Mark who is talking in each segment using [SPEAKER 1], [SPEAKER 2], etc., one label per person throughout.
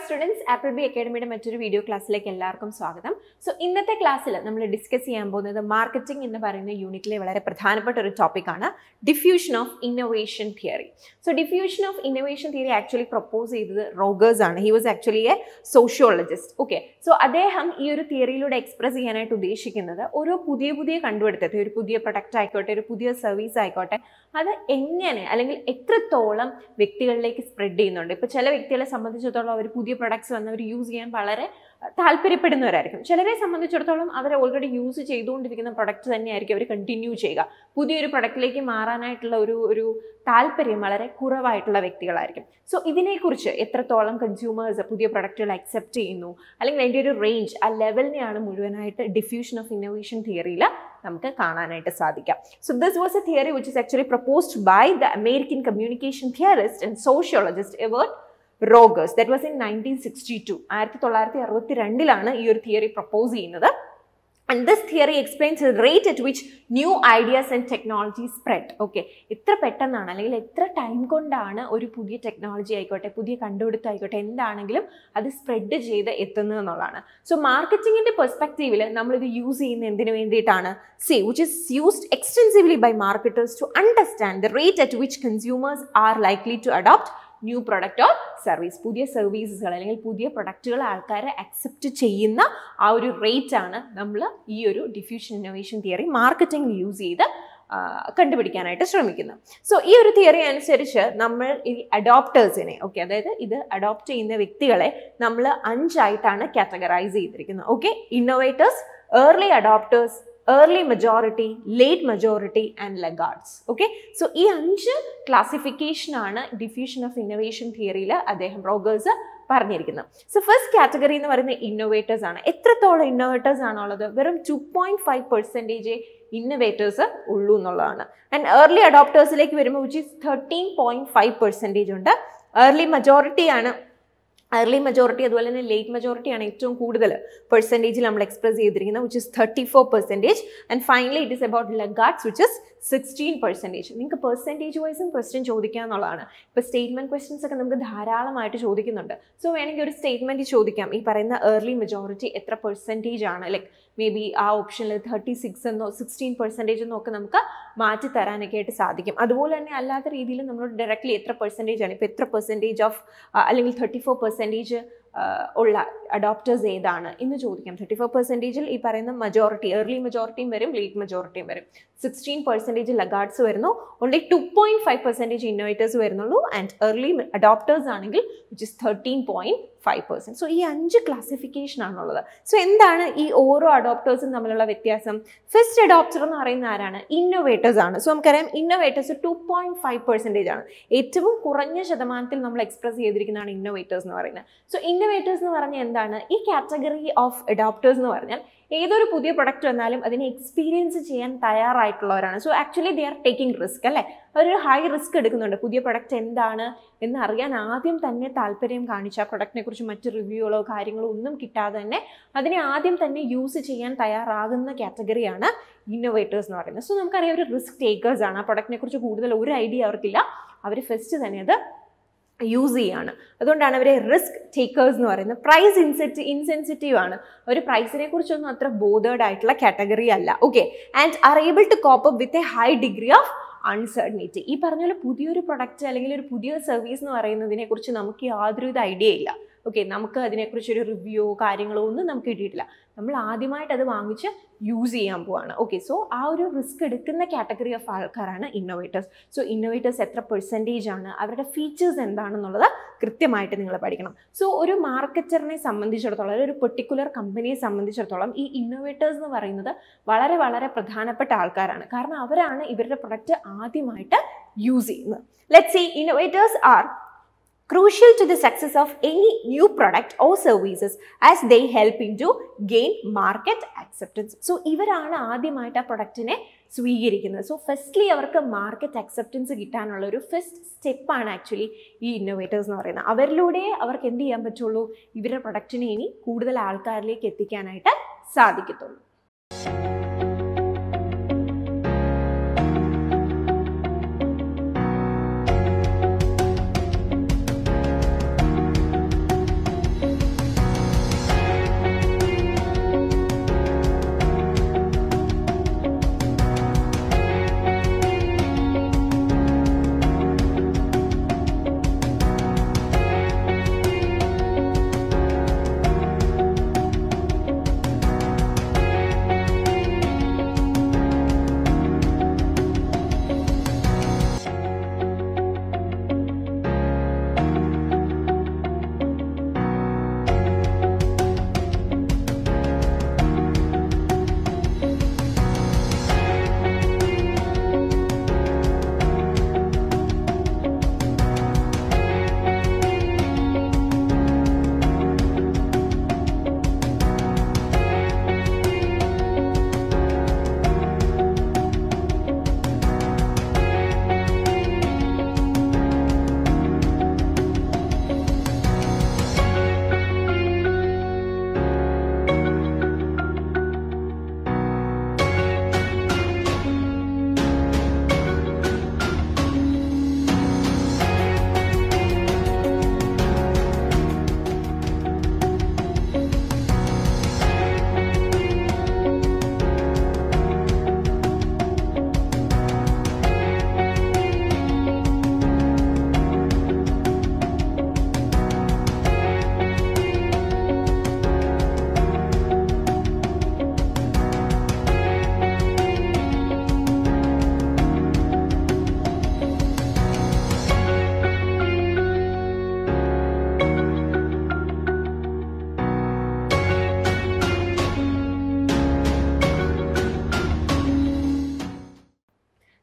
[SPEAKER 1] Students apple B അക്കാഡമിയുടെ മറ്റൊരു video ക്ലാസ്സിലേക്ക് എല്ലാവർക്കും സ്വാഗതം സോ ഇന്നത്തെ ക്ലാസ്സിൽ നമ്മൾ ഡിസ്കസ് ചെയ്യാൻ പോകുന്നത് മാർക്കറ്റിംഗ് എന്ന് പറയുന്ന യൂണിറ്റിലെ വളരെ പ്രധാനപ്പെട്ട ഒരു ടോപ്പിക്കാണ് diffusion of innovation theory so diffusion of innovation theory actually propose ചെയ്തത് റോഗേഴ്സ് ആണ് he was actually a sociologist okay so അദ്ദേഹം ഈ ഒരു തിയറിയിലൂടെ എക്സ്പ്രസ് ചെയ്യാനായിട്ട് ഉദ്ദേശിക്കുന്നത് ഓരോ പുതിയ പുതിയ കണ്ടുപിടുത്തത്തെ ഒരു പുതിയ പ്രൊഡക്റ്റ് ആയിക്കോട്ടെ ഒരു പുതിയ സർവീസ് ആയിക്കോട്ടെ അത് എങ്ങനെ അല്ലെങ്കിൽ എത്രത്തോളം വ്യക്തികളിലേക്ക് സ്പ്രെഡ് ചെയ്യുന്നുണ്ട് ഇപ്പോൾ ചില വ്യക്തികളെ സംബന്ധിച്ചിടത്തോളം അവർ പുതിയ പ്രൊഡക്ട്സ് വന്ന് അവർ യൂസ് ചെയ്യാൻ വളരെ താല്പര്യപ്പെടുന്നവരായിരിക്കും ചിലരെ സംബന്ധിച്ചിടത്തോളം അവർ ഓൾറെഡി യൂസ് ചെയ്തുകൊണ്ടിരിക്കുന്ന പ്രൊഡക്റ്റ് തന്നെയായിരിക്കും അവർ കണ്ടിന്യൂ ചെയ്യുക പുതിയൊരു പ്രൊഡക്റ്റിലേക്ക് മാറാനായിട്ടുള്ള ഒരു ഒരു താല്പര്യം വളരെ കുറവായിട്ടുള്ള വ്യക്തികളായിരിക്കും സോ ഇതിനെക്കുറിച്ച് എത്രത്തോളം കൺസ്യൂമേഴ്സ് പുതിയ പ്രൊഡക്റ്റുകൾ അക്സെപ്റ്റ് ചെയ്യുന്നു അല്ലെങ്കിൽ അതിൻ്റെ ഒരു റേഞ്ച് ആ ലെവലിനെയാണ് മുഴുവനായിട്ട് ഡിഫ്യൂഷൻ ഓഫ് ഇന്നോവേഷൻ തിയറിയിൽ നമുക്ക് കാണാനായിട്ട് സാധിക്കാം so this was a theory which is actually proposed by the American communication theorist and sociologist Everett Rogers that was in nineteen sixty two ആയിരത്തി തൊള്ളായിരത്തി അറുപത്തി രണ്ടിലാണ് ഈ ഒരു തിയറി പ്രപ്പോസ് ചെയ്യുന്നത് and this theory explains rate at which new ideas and technology spread okay എത്ര പെട്ടെന്നാണ് അല്ലെങ്കിൽ എത്ര ടൈം കൊണ്ടാണ് ഒരു പുതിയ ടെക്നോളജി ആയിക്കോട്ടെ പുതിയ കണ്ടുപിടുത്തം ആയിക്കോട്ടെ എന്താണെങ്കിലും അത് സ്പ്രെഡ് ചെയ്ത് എത്തുന്നത് എന്നുള്ളതാണ് സോ മാർക്കറ്റിങ്ങിൻ്റെ പെർസ്പെക്റ്റീവിൽ നമ്മളിത് യൂസ് ചെയ്യുന്ന എന്തിനു വേണ്ടിയിട്ടാണ് see which is used extensively by marketers to understand the rate at which consumers are likely to adopt new product or service പുതിയ സർവീസസുകൾ അല്ലെങ്കിൽ പുതിയ പ്രൊഡക്റ്റുകൾ ആൾക്കാരെ അക്സെപ്റ്റ് ചെയ്യുന്ന ആ ഒരു റേറ്റ് ആണ് നമ്മൾ ഈ ഒരു ഡിഫ്യൂഷൻ ഇന്നോവേഷൻ തിയറി മാർക്കറ്റിംഗിൽ യൂസ് ചെയ്ത് കണ്ടുപിടിക്കാനായിട്ട് ശ്രമിക്കുന്നത് സോ ഈ ഒരു തിയറി അനുസരിച്ച് നമ്മൾ ഈ അഡോപ്റ്റേഴ്സിനെ ഓക്കെ അതായത് ഇത് അഡോപ്റ്റ് ചെയ്യുന്ന വ്യക്തികളെ നമ്മൾ അഞ്ചായിട്ടാണ് കാറ്റഗറൈസ് ചെയ്തിരിക്കുന്നത് okay innovators early adopters early majority late majority and laggards okay so ഈ അഞ്ച് ക്ലാസിഫിക്കേഷനാണ് ഡിഫ്യൂഷൻ ഓഫ് ഇന്നോവേഷൻ തിയറിയിൽ അദ്ദേഹം റോഗേഴ്സ് പറഞ്ഞിരിക്കുന്നത് സോ ഫസ്റ്റ് കാറ്റഗറി എന്ന് പറയുന്നത് ഇന്നോവേറ്റേഴ്സ് ആണ് എത്രത്തോളം ഇന്നോവേറ്റേഴ്സ് ആണുള്ളത് വെറും two point five percentage innovators ഉള്ളൂ എന്നുള്ളതാണ് ആൻഡ് ഏർലി അഡോപ്റ്റേഴ്സിലേക്ക് വരുമ്പോൾ which is thirteen point five percentage ഉണ്ട് ഏർലി മെജോറിറ്റി ആണ് ഏർലി മെജോറിറ്റി അതുപോലെ തന്നെ ലേറ്റ് മെജോറിറ്റി ആണ് ഏറ്റവും കൂടുതൽ പെർസെൻറ്റേജിൽ നമ്മൾ എക്സ്പ്രസ് ചെയ്തിരിക്കുന്നത് which is thirty four percentage and finally it is about laggards which is sixteen percentage നിങ്ങൾക്ക് പെർസെൻറ്റേജ് വൈസും ക്വസ്റ്റ്യൻ ചോദിക്കുക എന്നുള്ളതാണ് ഇപ്പോൾ സ്റ്റേറ്റ്മെൻറ്റ് ക്വസ്റ്റ്യൻസ് ഒക്കെ നമുക്ക് ധാരാളമായിട്ട് ചോദിക്കുന്നുണ്ട് സോ വേണമെങ്കിൽ ഒരു സ്റ്റേറ്റ്മെൻറ്റ് ചോദിക്കാം ഈ പറയുന്ന ഏർലി മെജോറിറ്റി എത്ര പെർസെൻറ്റേജ് ആണ് ലൈക്ക് മേ ബി ആ ഓപ്ഷനിൽ തേർട്ടി സിക്സ് എന്നോ സിക്സ്റ്റീൻ പെർസെൻറ്റേജ് എന്നോ ഒക്കെ നമുക്ക് മാറ്റി തരാനൊക്കെ ആയിട്ട് സാധിക്കും അതുപോലെ തന്നെ അല്ലാത്ത രീതിയിൽ നമ്മൾ ഡയറക്റ്റ്ലി എത്ര പെർസെൻറ്റേജ് ആണ് ഇപ്പോൾ എത്ര പെർസെൻറ്റേജ് ഓഫ് അല്ലെങ്കിൽ തേർട്ടി ഫോർ പെർസെൻറ്റേജ് ഉള്ള അഡോപ്റ്റേഴ്സ് ഏതാണ് എന്ന് ചോദിക്കാം തേർട്ടി ഫോർ പെർസെൻറ്റേജിൽ ഈ പറയുന്ന മെജോറിറ്റി ഏർലി മെജോറിറ്റിയും വരും ലേറ്റ് മെജോറിറ്റിയും വരും സിക്സ്റ്റീൻ പെർസെൻറ്റേജ് ലഗാർഡ്സ് വരുന്നു only two point five percentage innovators വരുന്നുള്ളൂ ആൻഡ് ഏർലി അഡോപ്റ്റേഴ്സ് ആണെങ്കിൽ which is thirteen point five percent so ഈ അഞ്ച് ക്ലാസിഫിക്കേഷൻ ആണുള്ളത് സോ എന്താണ് ഈ ഓരോ അഡോപ്റ്റേഴ്സും തമ്മിലുള്ള വ്യത്യാസം ഫസ്റ്റ് അഡോപ്റ്റർ എന്ന് പറയുന്ന ആരാണ് ഇന്നോവേറ്റേഴ്സ് ആണ് സോ നമുക്കറിയാം innovators two point five percentage ആണ് ഏറ്റവും കുറഞ്ഞ ശതമാനത്തിൽ നമ്മൾ എക്സ്പ്രസ് ചെയ്തിരിക്കുന്നതാണ് ഇന്നോവേറ്റേഴ്സ് എന്ന് പറയുന്നത് സോ ഇന്നോവേറ്റേഴ്സ് എന്ന് പറഞ്ഞാൽ എന്താണ് ഈ കാറ്റഗറി ഓഫ് അഡോപ്റ്റേഴ്സ് എന്ന് പറഞ്ഞാൽ ഏതൊരു പുതിയ പ്രൊഡക്റ്റ് വന്നാലും അതിനെ എക്സ്പീരിയൻസ് ചെയ്യാൻ തയ്യാറായിട്ടുള്ളവരാണ് so actually they are taking risk അല്ലേ അവരൊരു ഹൈ റിസ്ക് എടുക്കുന്നുണ്ട് പുതിയ പ്രൊഡക്റ്റ് എന്താണ് എന്ന് അറിയാൻ ആദ്യം തന്നെ താല്പര്യം കാണിച്ച ആ പ്രൊഡക്റ്റിനെ കുറിച്ച് മറ്റ് റിവ്യൂകളോ കാര്യങ്ങളോ ഒന്നും കിട്ടാതെ തന്നെ അതിനെ ആദ്യം തന്നെ യൂസ് ചെയ്യാൻ തയ്യാറാകുന്ന കാറ്റഗറിയാണ് ഇന്നോവേറ്റേഴ്സ് എന്ന് പറയുന്നത് സോ നമുക്കറിയാം ഒരു റിസ്ക് ടേക്കേഴ്സ് ആണ് ആ പ്രൊഡക്റ്റിനെ കുറിച്ച് കൂടുതൽ ഒരു ഐഡിയ അവർക്കില്ല അവർ ഫസ്റ്റ് തന്നെ അത് യൂസ് ചെയ്യാണ് അതുകൊണ്ടാണ് അവരെ റിസ്ക് ടേക്കേഴ്സ് എന്ന് പറയുന്നത് പ്രൈസ് ഇൻസെറ്റ് ഇൻസെൻസിറ്റീവ് ആണ് അവർ പ്രൈസിനെ കുറിച്ചൊന്നും അത്ര ബോധേഡ് ആയിട്ടുള്ള കാറ്റഗറി അല്ല okay and are able to cope with a high degree of uncertainty ഈ പറഞ്ഞ പോലെ പുതിയൊരു പ്രൊഡക്റ്റ് അല്ലെങ്കിൽ ഒരു പുതിയ സർവീസ് എന്ന് പറയുന്നതിനെ കുറിച്ച് നമുക്ക് യാതൊരുവിധ ഐഡിയ ഇല്ല ഓക്കെ നമുക്ക് അതിനെക്കുറിച്ച് ഒരു റിവ്യൂ കാര്യങ്ങളോ ഒന്നും നമുക്ക് കിട്ടിയിട്ടില്ല നമ്മൾ ആദ്യമായിട്ട് അത് വാങ്ങിച്ച് യൂസ് ചെയ്യാൻ പോവാണ് ഓക്കെ സോ ആ ഒരു റിസ്ക് എടുക്കുന്ന കാറ്റഗറി ഓഫ് ആൾക്കാരാണ് ഇന്നോവേറ്റേഴ്സ് സോ ഇന്നോവേറ്റേഴ്സ് എത്ര പെർസെൻറ്റേജ് ആണ് അവരുടെ ഫീച്ചേഴ്സ് എന്താണെന്നുള്ളത് കൃത്യമായിട്ട് നിങ്ങൾ പഠിക്കണം സോ ഒരു മാർക്കറ്ററിനെ സംബന്ധിച്ചിടത്തോളം ഒരു പെർട്ടിക്കുലർ കമ്പനിയെ സംബന്ധിച്ചിടത്തോളം ഈ ഇന്നോവേറ്റേഴ്സ് എന്ന് പറയുന്നത് വളരെ വളരെ പ്രധാനപ്പെട്ട ആൾക്കാരാണ് കാരണം അവരാണ് ഇവരുടെ പ്രൊഡക്റ്റ് ആദ്യമായിട്ട് യൂസ് ചെയ്യുന്നത് let see innovators are crucial to the success of any new product or services as they help into gain market acceptance. So ഇവരാണ് ആദ്യമായിട്ട് ആ പ്രൊഡക്റ്റിനെ സ്വീകരിക്കുന്നത് സോ ഫസ്റ്റ്ലി അവർക്ക് മാർക്കറ്റ് അക്സെപ്റ്റൻസ് കിട്ടാനുള്ള ഒരു ഫസ്റ്റ് സ്റ്റെപ്പാണ് ആക്ച്വലി ഈ ഇന്നോവേറ്റേഴ്സ് എന്ന് പറയുന്നത് അവരിലൂടെ അവർക്ക് എന്ത് ചെയ്യാൻ പറ്റുള്ളൂ ഇവരുടെ പ്രൊഡക്റ്റിനെ ഇനി കൂടുതൽ ആൾക്കാരിലേക്ക് എത്തിക്കാനായിട്ട് സാധിക്കത്തുള്ളൂ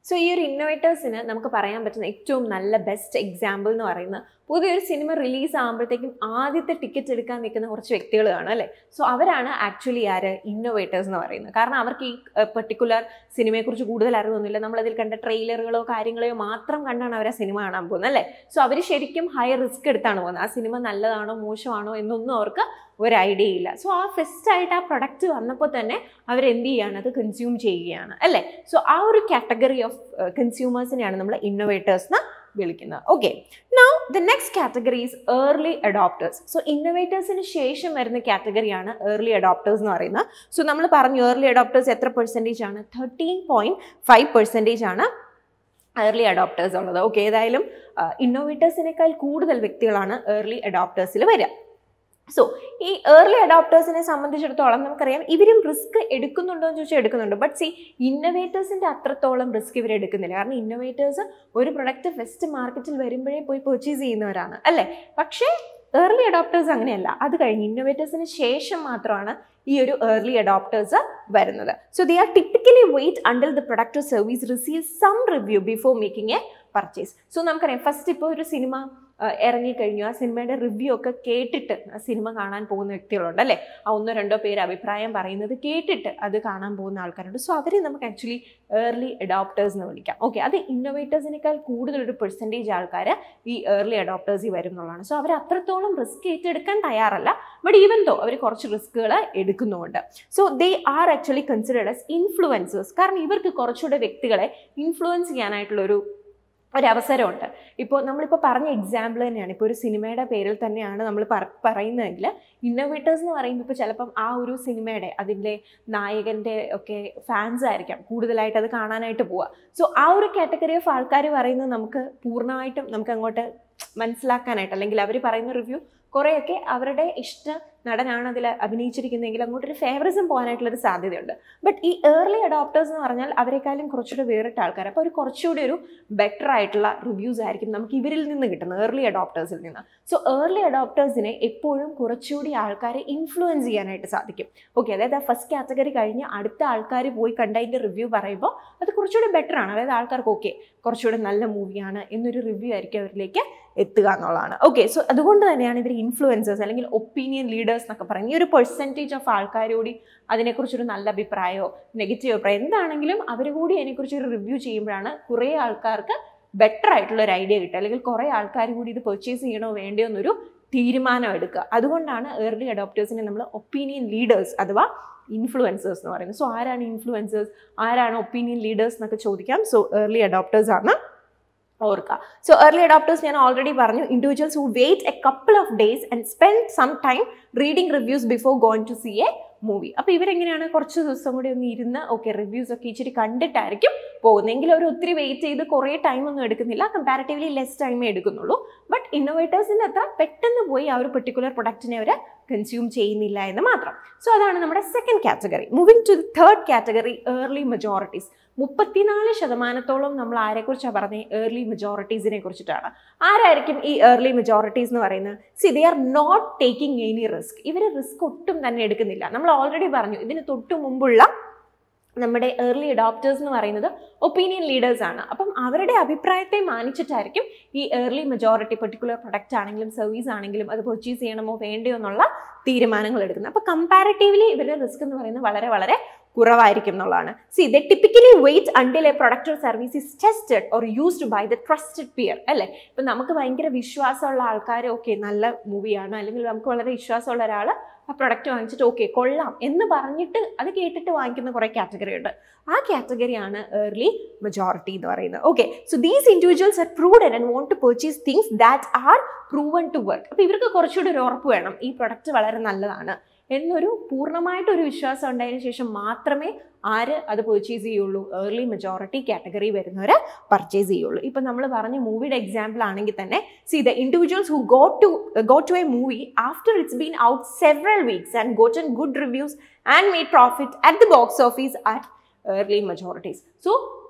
[SPEAKER 1] സോ ഈ ഒരു ഇന്നോവേറ്റേഴ്സിന് നമുക്ക് പറയാൻ പറ്റുന്ന ഏറ്റവും നല്ല ബെസ്റ്റ് എക്സാമ്പിൾ എന്ന് പറയുന്നത് പുതിയൊരു സിനിമ റിലീസ് ആകുമ്പോഴത്തേക്കും ആദ്യത്തെ ടിക്കറ്റ് എടുക്കാൻ നിൽക്കുന്ന കുറച്ച് വ്യക്തികൾ കാണും അല്ലേ സോ അവരാണ് ആക്ച്വലി ആര് ഇന്നോവേറ്റേഴ്സ് എന്ന് പറയുന്നത് കാരണം അവർക്ക് ഈ പെർട്ടിക്കുലർ സിനിമയെക്കുറിച്ച് കൂടുതൽ അറിവൊന്നുമില്ല നമ്മളതിൽ കണ്ട ട്രെയിലറുകളോ കാര്യങ്ങളോ മാത്രം കണ്ടാണ് അവർ ആ സിനിമ കാണാൻ പോകുന്നത് അല്ലേ സോ അവർ ശരിക്കും ഹൈ റിസ്ക് എടുത്താണ് പോകുന്നത് ആ സിനിമ നല്ലതാണോ മോശമാണോ എന്നൊന്നും അവർക്ക് ഒരു ഐഡിയ ഇല്ല സോ ആ ഫസ്റ്റ് ആയിട്ട് ആ പ്രൊഡക്റ്റ് വന്നപ്പോൾ തന്നെ അവരെന്ത് ചെയ്യാണ് അത് കൺസ്യൂം ചെയ്യുകയാണ് അല്ലേ സോ ആ ഒരു കാറ്റഗറി ഓഫ് കൺസ്യൂമേഴ്സിനെയാണ് നമ്മൾ ഇന്നോവേറ്റേഴ്സ് എന്ന് വിളിക്കുന്നത് okay now the next category is early adopters so ഇന്നോവേറ്റേഴ്സിന് ശേഷം വരുന്ന കാറ്റഗറിയാണ് ഏർലി അഡോപ്റ്റേഴ്സ് എന്ന് പറയുന്നത് സോ നമ്മൾ പറഞ്ഞു ഏർലി അഡോപ്റ്റേഴ്സ് എത്ര പെർസെൻറ്റേജ് ആണ് തേർട്ടീൻ പോയിൻറ്റ് ഫൈവ് പെർസെൻറ്റേജ് ആണ് ഏർലി അഡോപ്റ്റേഴ്സ് ഉള്ളത് ഓക്കെ ഏതായാലും ഇന്നോവേറ്റേഴ്സിനേക്കാൾ കൂടുതൽ വ്യക്തികളാണ് ഏർലി അഡോപ്റ്റേഴ്സിൽ വരിക സോ ഈ ഏർലി അഡോപ്റ്റേഴ്സിനെ സംബന്ധിച്ചിടത്തോളം നമുക്കറിയാം ഇവരും റിസ്ക് എടുക്കുന്നുണ്ടോ എന്ന് ചോദിച്ചാൽ എടുക്കുന്നുണ്ട് ബട്ട് സി ഇന്നോവേറ്റേഴ്സിൻ്റെ അത്രത്തോളം റിസ്ക് ഇവർ എടുക്കുന്നില്ല കാരണം ഇന്നോവേറ്റേഴ്സ് ഒരു പ്രൊഡക്റ്റ് ഫസ്റ്റ് മാർക്കറ്റിൽ വരുമ്പോഴേ പോയി പർച്ചേസ് ചെയ്യുന്നവരാണ് അല്ലേ പക്ഷേ ഏർലി അഡോപ്റ്റേഴ്സ് അങ്ങനെയല്ല അത് കഴിഞ്ഞ് ഇന്നോവേറ്റേഴ്സിന് ശേഷം മാത്രമാണ് ഈ ഒരു ഏർലി അഡോപ്റ്റേഴ്സ് വരുന്നത് so they are typically wait until the product service receive some review before making a purchase so നമുക്കറിയാം ഫസ്റ്റ് ഇപ്പോൾ ഒരു സിനിമ ഇറങ്ങിക്കഴിഞ്ഞു ആ സിനിമയുടെ റിവ്യൂ ഒക്കെ കേട്ടിട്ട് ആ സിനിമ കാണാൻ പോകുന്ന വ്യക്തികളുണ്ട് അല്ലേ ആ ഒന്നോ രണ്ടോ പേര് അഭിപ്രായം പറയുന്നത് കേട്ടിട്ട് അത് കാണാൻ പോകുന്ന ആൾക്കാരുണ്ട് സോ അവരെ നമുക്ക് ആക്ച്വലി ഏർലി അഡോപ്റ്റേഴ്സ് എന്ന് വിളിക്കാം ഓക്കെ അത് ഇന്നോവേറ്റേഴ്സിനേക്കാൾ കൂടുതൽ ഒരു പെർസെൻറ്റേജ് ആൾക്കാർ ഈ ഏർലി അഡോപ്റ്റേഴ്സിൽ വരും എന്നുള്ളതാണ് സോ അവർ അത്രത്തോളം റിസ്ക് ഏറ്റെടുക്കാൻ തയ്യാറല്ല ബട്ട് ഈവൻ ദോ അവർ കുറച്ച് റിസ്കുകൾ എടുക്കുന്നുമുണ്ട് so they are actually considered as influencers കാരണം ഇവർക്ക് കുറച്ചുകൂടെ വ്യക്തികളെ ഇൻഫ്ലുവൻസ് ചെയ്യാനായിട്ടുള്ളൊരു ഒരവസരമുണ്ട് ഇപ്പോൾ നമ്മളിപ്പോൾ പറഞ്ഞ എക്സാമ്പിൾ തന്നെയാണ് ഇപ്പോൾ ഒരു സിനിമയുടെ പേരിൽ തന്നെയാണ് നമ്മൾ പറയുന്നതെങ്കിൽ ഇന്നോവേറ്റേഴ്സ് എന്ന് പറയുമ്പോൾ ഇപ്പോൾ ചിലപ്പം ആ ഒരു സിനിമയുടെ അതിൻ്റെ നായകൻ്റെ ഒക്കെ ഫാൻസ് ആയിരിക്കാം കൂടുതലായിട്ട് അത് കാണാനായിട്ട് പോവുക സോ ആ ഒരു കാറ്റഗറി ഓഫ് ആൾക്കാർ പറയുന്നത് നമുക്ക് പൂർണ്ണമായിട്ടും നമുക്ക് അങ്ങോട്ട് മനസ്സിലാക്കാനായിട്ട് അല്ലെങ്കിൽ അവർ പറയുന്ന റിവ്യൂ കുറേയൊക്കെ അവരുടെ ഇഷ്ട നടനാണ് അതിൽ അഭിനയിച്ചിരിക്കുന്നതെങ്കിൽ അങ്ങോട്ടൊരു ഫേവറിസം പോകാനായിട്ടുള്ളൊരു സാധ്യതയുണ്ട് ബട്ട് ഈ ഏർലി അഡോപ്റ്റേഴ്സ് എന്ന് പറഞ്ഞാൽ അവരെക്കാളും കുറച്ചുകൂടി വേറിട്ട ആൾക്കാർ അപ്പോൾ ഒരു കുറച്ചുകൂടി ഒരു ബെറ്റർ ആയിട്ടുള്ള റിവ്യൂസ് ആയിരിക്കും നമുക്ക് ഇവരിൽ നിന്ന് കിട്ടുന്നത് ഏർലി അഡോപ്റ്റേഴ്സിൽ നിന്ന് സോ ഏർലി അഡോപ്റ്റേഴ്സിനെ എപ്പോഴും കുറച്ചുകൂടി ആൾക്കാരെ ഇൻഫ്ലുവൻസ് ചെയ്യാനായിട്ട് സാധിക്കും ഓക്കെ അതായത് ആ ഫസ്റ്റ് കാറ്റഗറി കഴിഞ്ഞ് അടുത്ത ആൾക്കാർ പോയി കണ്ടതിൻ്റെ റിവ്യൂ പറയുമ്പോൾ അത് കുറച്ചുകൂടി ബെറ്റർ ആണ് അതായത് ആൾക്കാർക്ക് ഓക്കെ കുറച്ചുകൂടി നല്ല മൂവിയാണ് എന്നൊരു റിവ്യൂ ആയിരിക്കും അവരിലേക്ക് എത്തുക എന്നുള്ളതാണ് ഓക്കെ സോ അതുകൊണ്ട് തന്നെയാണ് ഇവർ ഇൻഫ്ലുവൻസേഴ്സ് അല്ലെങ്കിൽ ഒപ്പീനിയൻ ലീഡേഴ്സ് എന്നൊക്കെ പറയും ഈ ഒരു പെർസെൻറ്റേജ് ഓഫ് ആൾക്കാരോടി അതിനെക്കുറിച്ചൊരു നല്ല അഭിപ്രായമോ നെഗറ്റീവ് അഭിപ്രായം എന്താണെങ്കിലും അവർ കൂടി അതിനെക്കുറിച്ച് ഒരു റിവ്യൂ ചെയ്യുമ്പോഴാണ് കുറേ ആൾക്കാർക്ക് ബെറ്റർ ആയിട്ടുള്ള ഒരു ഐഡിയ കിട്ടുക അല്ലെങ്കിൽ കുറേ ആൾക്കാർ കൂടി ഇത് പർച്ചേസ് ചെയ്യണോ വേണ്ടയോ എന്നൊരു തീരുമാനം എടുക്കുക അതുകൊണ്ടാണ് ഏർലി അഡോപ്റ്റേഴ്സിനെ നമ്മൾ ഒപ്പീനിയൻ ലീഡേഴ്സ് അഥവാ ഇൻഫ്ലുവൻസേഴ്സ് എന്ന് പറയുന്നത് സോ ആരാണ് ഇൻഫ്ലുവൻസേഴ്സ് ആരാണ് ഒപ്പീനിയൻ ലീഡേഴ്സ് എന്നൊക്കെ ചോദിക്കാം സോ ഏർലി അഡോപ്റ്റേഴ്സ് ആണ് ഓർക്കുക സോ ഏർലി അഡോപ്റ്റേഴ്സ് ഞാൻ ഓൾറെഡി പറഞ്ഞു individuals who wait a couple of days and spend some time reading reviews before going to see a movie അപ്പോൾ ഇവരെങ്ങനെയാണ് കുറച്ച് ദിവസം കൂടി ഒന്ന് ഇരുന്ന് ഓക്കെ റിവ്യൂസ് ഒക്കെ ഇച്ചിരി കണ്ടിട്ടായിരിക്കും പോകുന്നതെങ്കിൽ അവർ ഒത്തിരി വെയിറ്റ് ചെയ്ത് കുറേ ടൈം ഒന്നും എടുക്കുന്നില്ല കമ്പാരിറ്റീവ്ലി ലെസ് ടൈമേ എടുക്കുന്നുള്ളൂ ബട്ട് ഇന്നോവേറ്റേഴ്സിൻ്റെ അത്ര പെട്ടെന്ന് പോയി ആ ഒരു പെർട്ടിക്കുലർ പ്രൊഡക്റ്റിനെ അവർ കൺസ്യൂം ചെയ്യുന്നില്ല എന്ന് മാത്രം സോ അതാണ് നമ്മുടെ second category moving to the third category early majorities മുപ്പത്തിനാല് ശതമാനത്തോളം നമ്മൾ ആരെക്കുറിച്ചാണ് പറഞ്ഞത് ഏർലി മെജോറിറ്റീസിനെ കുറിച്ചിട്ടാണ് ആരായിരിക്കും ഈ ഏർലി മെജോറിറ്റീസ് എന്ന് പറയുന്നത് see they are not taking any risk ഇവർ റിസ്ക് ഒട്ടും തന്നെ എടുക്കുന്നില്ല നമ്മൾ ഓൾറെഡി പറഞ്ഞു ഇതിന് തൊട്ടു മുമ്പുള്ള നമ്മുടെ ഏർലി അഡോപ്റ്റേഴ്സ് എന്ന് പറയുന്നത് ഒപ്പീനിയൻ ലീഡേഴ്സ് ആണ് അപ്പം അവരുടെ അഭിപ്രായത്തെ മാനിച്ചിട്ടായിരിക്കും ഈ ഏർലി മെജോറിറ്റി പെർട്ടിക്കുലർ പ്രൊഡക്റ്റ് ആണെങ്കിലും സർവീസ് ആണെങ്കിലും അത് പർച്ചേസ് ചെയ്യണമോ വേണ്ടയോ എന്നുള്ള തീരുമാനങ്ങൾ എടുക്കുന്നത് അപ്പോൾ കമ്പാരിറ്റീവ്ലി ഇവരുടെ റിസ്ക് എന്ന് പറയുന്നത് വളരെ വളരെ കുറവായിരിക്കും എന്നുള്ളതാണ് see the typically wait until a product or service is tested or used by the trusted peer അല്ലേ ഇപ്പം നമുക്ക് ഭയങ്കര വിശ്വാസമുള്ള ആൾക്കാർ ഓക്കെ നല്ല മൂവിയാണ് അല്ലെങ്കിൽ നമുക്ക് വളരെ വിശ്വാസമുള്ള ഒരാൾ ആ പ്രൊഡക്റ്റ് വാങ്ങിച്ചിട്ട് ഓക്കെ കൊള്ളാം എന്ന് പറഞ്ഞിട്ട് അത് കേട്ടിട്ട് വാങ്ങിക്കുന്ന കുറേ കാറ്റഗറി ഉണ്ട് ആ കാറ്റഗറിയാണ് ഏർലി മെജോറിറ്റി എന്ന് പറയുന്നത് okay so these individuals are proved and want to purchase things that are proven to work അപ്പോൾ ഇവർക്ക് കുറച്ചുകൂടി ഒരു ഉറപ്പ് വേണം ഈ പ്രൊഡക്റ്റ് വളരെ നല്ലതാണ് എന്നൊരു പൂർണ്ണമായിട്ടൊരു വിശ്വാസം ഉണ്ടായതിനു ശേഷം മാത്രമേ ആര് അത് പർച്ചേസ് ചെയ്യുള്ളൂ ഏർലി മെജോറിറ്റി കാറ്റഗറി വരുന്നവർ പർച്ചേസ് ചെയ്യുള്ളൂ ഇപ്പം നമ്മൾ പറഞ്ഞ മൂവിയുടെ എക്സാമ്പിൾ ആണെങ്കിൽ തന്നെ see the individuals who go to go to a movie after it's been out several weeks and gotten good reviews and made profit at the box office at early majorities so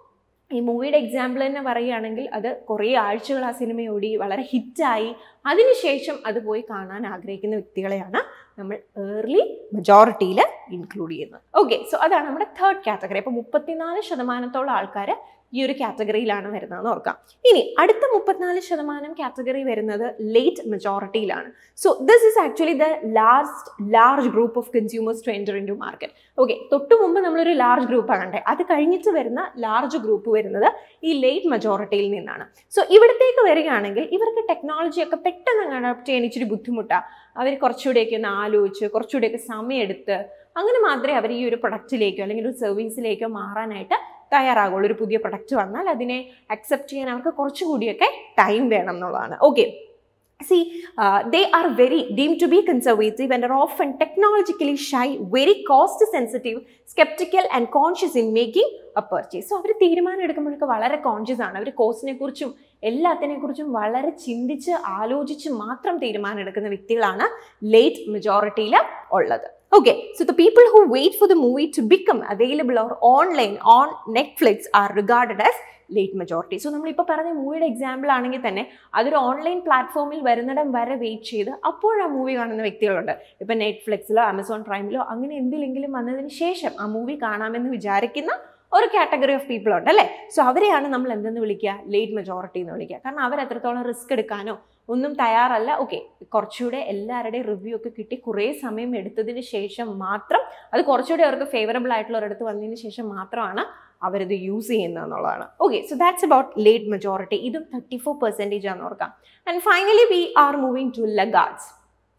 [SPEAKER 1] ഈ മൂവിയുടെ example തന്നെ പറയുകയാണെങ്കിൽ അത് കുറേ ആഴ്ചകൾ ആ cinema ഓടി വളരെ ഹിറ്റായി അതിനുശേഷം അത് പോയി കാണാൻ ആഗ്രഹിക്കുന്ന വ്യക്തികളെയാണ് നമ്മൾ ഏർലി മെജോറിറ്റിയിൽ ഇൻക്ലൂഡ് ചെയ്യുന്നത് ഓക്കെ സോ അതാണ് നമ്മുടെ തേർഡ് കാറ്റഗറി അപ്പോൾ മുപ്പത്തിനാല് ശതമാനത്തോളം ആൾക്കാർ ഈ ഒരു കാറ്റഗറിയിലാണ് വരുന്നതെന്ന് ഓർക്കാം ഇനി അടുത്ത മുപ്പത്തിനാല് ശതമാനം കാറ്റഗറി വരുന്നത് ലേറ്റ് മെജോറിറ്റിയിലാണ് so this is actually the last large group of consumers to enter into market okay തൊട്ട് മുമ്പ് നമ്മളൊരു ലാർജ് ഗ്രൂപ്പാണ് കണ്ടേ അത് കഴിഞ്ഞിട്ട് വരുന്ന ലാർജ് ഗ്രൂപ്പ് വരുന്നത് ഈ ലേറ്റ് മെജോറിറ്റിയിൽ നിന്നാണ് സോ ഇവിടത്തേക്ക് വരികയാണെങ്കിൽ ഇവർക്ക് ടെക്നോളജിയൊക്കെ പെട്ടെന്ന് അഡോപ്റ്റ് ചെയ്യാൻ ഇച്ചിരി ബുദ്ധിമുട്ടാണ് അവർ കുറച്ചുകൂടെയൊക്കെ ഒന്ന് ആലോചിച്ച് കുറച്ചുകൂടെയൊക്കെ സമയമെടുത്ത് അങ്ങനെ മാത്രമേ അവർ ഈ ഒരു പ്രൊഡക്റ്റിലേക്കോ അല്ലെങ്കിൽ ഒരു സർവീസിലേക്കോ മാറാനായിട്ട് തയ്യാറാകുള്ളൂ ഒരു പുതിയ പ്രൊഡക്റ്റ് വന്നാൽ അതിനെ അക്സെപ്റ്റ് ചെയ്യാൻ അവർക്ക് കുറച്ചുകൂടിയൊക്കെ ടൈം വേണം എന്നുള്ളതാണ് okay See, uh, they are very deemed to be conservative and are often technologically shy, very cost sensitive, skeptical and conscious in making a purchase. So അവർ തീരുമാനം എടുക്കുമ്പോഴൊക്കെ വളരെ കോൺഷ്യസ് ആണ് അവർ കോസ്റ്റിനെ കുറിച്ചും എല്ലാത്തിനെ കുറിച്ചും വളരെ ചിന്തിച്ച് ആലോചിച്ച് മാത്രം തീരുമാനം എടുക്കുന്ന വ്യക്തികളാണ് ലേറ്റ് മെജോറിറ്റിയിൽ ഉള്ളത് Okay, so the people who wait for the movie to become available or online on Netflix are regarded as late majority so നമ്മളിപ്പോൾ പറഞ്ഞ മൂവിയുടെ എക്സാമ്പിൾ ആണെങ്കിൽ തന്നെ അതൊരു ഓൺലൈൻ പ്ലാറ്റ്ഫോമിൽ വരുന്നിടം വരെ വെയിറ്റ് ചെയ്ത് അപ്പോഴാ മൂവി കാണുന്ന വ്യക്തികളുണ്ട് ഇപ്പം നെറ്റ്ഫ്ലിക്സിലോ ആമസോൺ പ്രൈമിലോ അങ്ങനെ എന്തിലെങ്കിലും വന്നതിന് ശേഷം ആ മൂവി കാണാമെന്ന് വിചാരിക്കുന്ന ഒരു കാറ്റഗറി ഓഫ് പീപ്പിൾ ഉണ്ട് അല്ലേ സോ അവരെയാണ് നമ്മൾ എന്തെന്ന് വിളിക്കുക ലേറ്റ് മെജോറിറ്റി എന്ന് വിളിക്കുക കാരണം അവർ എത്രത്തോളം റിസ്ക് എടുക്കാനോ ഒന്നും തയ്യാറല്ല ഓക്കെ കുറച്ചുകൂടെ എല്ലാവരുടെയും റിവ്യൂ ഒക്കെ കിട്ടി കുറേ സമയം എടുത്തതിന് ശേഷം മാത്രം അത് കുറച്ചുകൂടി അവർക്ക് ഫേവറബിൾ ആയിട്ടുള്ള ഒരിടത്ത് വന്നതിന് ശേഷം മാത്രമാണ് അവരിത് യൂസ് ചെയ്യുന്നത് എന്നുള്ളതാണ് okay so that's about late majority ഇതും തേർട്ടി ഫോർ പെർസെൻറ്റേജ് ആണെന്ന് ഓർക്കാം and finally we are moving to laggards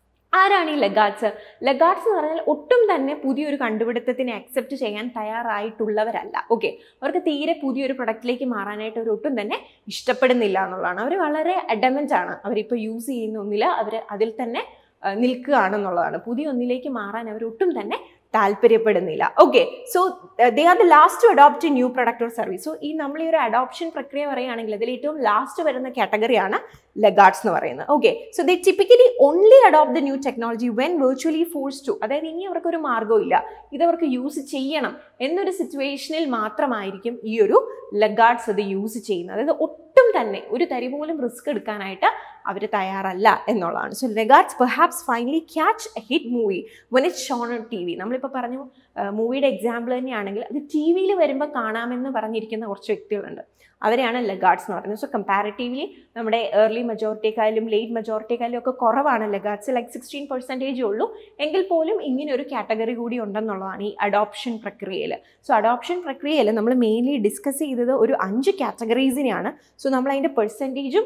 [SPEAKER 1] ആരാണ് ഈ ലഗാർഡ്സ് ലഗാർഡ്സ് എന്ന് പറഞ്ഞാൽ ഒട്ടും തന്നെ പുതിയൊരു കണ്ടുപിടുത്തത്തിനെ അക്സെപ്റ്റ് ചെയ്യാൻ തയ്യാറായിട്ടുള്ളവരല്ല ഓക്കെ അവർക്ക് തീരെ പുതിയൊരു പ്രൊഡക്റ്റിലേക്ക് മാറാനായിട്ട് അവർ ഒട്ടും തന്നെ ഇഷ്ടപ്പെടുന്നില്ല എന്നുള്ളതാണ് അവർ വളരെ അഡമൻ്റ് ആണ് അവരിപ്പോൾ യൂസ് ചെയ്യുന്ന ഒന്നിൽ അവർ അതിൽ തന്നെ നിൽക്കുകയാണെന്നുള്ളതാണ് പുതിയ ഒന്നിലേക്ക് മാറാൻ അവർ ഒട്ടും തന്നെ താല്പര്യപ്പെടുന്നില്ല okay so they are the last to adopt new product or service so ഈ നമ്മൾ ഈ ഒരു അഡോപ്ഷൻ പ്രക്രിയ പറയുകയാണെങ്കിൽ അതിൽ ഏറ്റവും ലാസ്റ്റ് വരുന്ന കാറ്റഗറിയാണ് ലഗാർഡ്സ് എന്ന് പറയുന്നത് okay so they typically only adopt the new technology when virtually force to അതായത് ഇനി അവർക്കൊരു മാർഗ്ഗമില്ല ഇതവർക്ക് യൂസ് ചെയ്യണം എന്നൊരു സിറ്റുവേഷനിൽ മാത്രമായിരിക്കും ഈ ഒരു ലഗാർഡ്സ് അത് യൂസ് ചെയ്യുന്നത് അതായത് ഒട്ടും തന്നെ ഒരു തരി പോലും റിസ്ക് എടുക്കാനായിട്ട് അവർ തയ്യാറല്ല എന്നുള്ളതാണ് so laggards perhaps finally catch a hit movie when it shown on T V നമ്മളിപ്പോൾ പറഞ്ഞു മൂവിയുടെ എക്സാമ്പിൾ തന്നെയാണെങ്കിൽ അത് ടി വിയിൽ വരുമ്പോൾ കാണാമെന്ന് പറഞ്ഞിരിക്കുന്ന കുറച്ച് വ്യക്തികളുണ്ട് അവരെയാണ് ലഗാർഡ്സ് എന്ന് പറയുന്നത് സോ കമ്പാരിറ്റീവ്ലി നമ്മുടെ ഏർലി മെജോറിറ്റിക്കായാലും ലേറ്റ് മെജോറിറ്റിക്കായാലും ഒക്കെ കുറവാണ് ലഗാർഡ്സ് ലൈക്ക് സിക്സ്റ്റീൻ പെർസെൻറ്റേജ് ഉള്ളൂ എങ്കിൽ പോലും ഇങ്ങനെ ഒരു കാറ്റഗറി കൂടി ഉണ്ടെന്നുള്ളതാണ് ഈ അഡോപ്ഷൻ പ്രക്രിയയിൽ സോ അഡോപ്ഷൻ പ്രക്രിയയിൽ നമ്മൾ മെയിൻലി ഡിസ്കസ് ചെയ്തത് ഒരു അഞ്ച് കാറ്റഗറീസിനെയാണ് സോ നമ്മൾ അതിൻ്റെ പെർസെൻറ്റേജും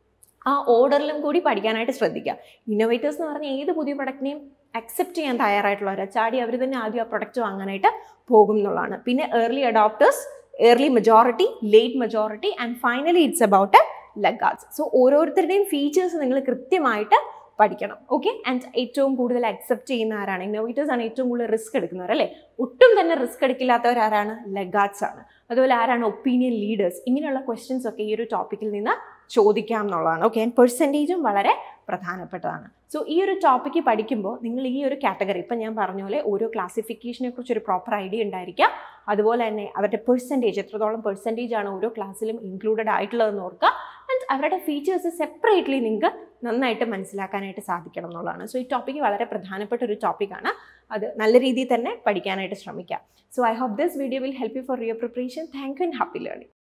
[SPEAKER 1] ആ ഓർഡറിലും കൂടി പഠിക്കാനായിട്ട് ശ്രദ്ധിക്കുക ഇന്നോവേറ്റേഴ്സ് എന്ന് പറഞ്ഞാൽ ഏത് പുതിയ പ്രൊഡക്റ്റിനെയും അക്സെപ്റ്റ് ചെയ്യാൻ തയ്യാറായിട്ടുള്ളവരാണ് ചാടി അവർ തന്നെ ആദ്യം ആ പ്രൊഡക്റ്റ് വാങ്ങാനായിട്ട് പോകും എന്നുള്ളതാണ് പിന്നെ early adopters early majority late majority and finally it's about laggards so ഓരോരുത്തരുടെയും ഫീച്ചേഴ്സ് നിങ്ങൾ കൃത്യമായിട്ട് പഠിക്കണം ഓക്കെ ആൻഡ് ഏറ്റവും കൂടുതൽ അക്സെപ്റ്റ് ചെയ്യുന്ന ആരാണ് ഇന്നോവേറ്റേഴ്സ് ആണ് ഏറ്റവും കൂടുതൽ റിസ്ക് എടുക്കുന്നവർ അല്ലേ ഒട്ടും തന്നെ റിസ്ക് എടുക്കില്ലാത്തവർ ആരാണ് ലഗാർഡ്സ് ആണ് അതുപോലെ ആരാണ് ഒപ്പീനിയൻ ലീഡേഴ്സ് ഇങ്ങനെയുള്ള ക്വസ്റ്റ്യൻസ് ഒക്കെ ഈ ഒരു ടോപ്പിക്കിൽ നിന്ന് ചോദിക്കാം എന്നുള്ളതാണ് ഓക്കെ ആൻഡ് പെർസെൻറ്റേജും വളരെ പ്രധാനപ്പെട്ടതാണ് സോ ഈ ഒരു ടോപ്പിക്ക് പഠിക്കുമ്പോൾ നിങ്ങൾ ഈ ഒരു കാറ്റഗറി ഇപ്പം ഞാൻ പറഞ്ഞ പോലെ ഓരോ ക്ലാസിഫിക്കേഷനെ കുറിച്ച് ഒരു പ്രോപ്പർ ഐഡിയ ഉണ്ടായിരിക്കുക അതുപോലെ തന്നെ അവരുടെ പെർസെൻറ്റേജ് എത്രത്തോളം പെർസെൻറ്റേജ് ആണ് ഓരോ ക്ലാസ്സിലും ഇൻക്ലൂഡഡ് ആയിട്ടുള്ളതെന്ന് ഓർക്കുക ആൻഡ് അവരുടെ ഫീച്ചേഴ്സ് സെപ്പറേറ്റ്ലി നിങ്ങൾക്ക് നന്നായിട്ട് മനസ്സിലാക്കാനായിട്ട് സാധിക്കണം എന്നുള്ളതാണ് സോ ഈ ടോപ്പിക്ക് വളരെ പ്രധാനപ്പെട്ട ഒരു ടോപ്പിക്കാണ് അത് നല്ല രീതിയിൽ തന്നെ പഠിക്കാനായിട്ട് ശ്രമിക്കാം so I hope this video will help you for your preparation thank you and happy learning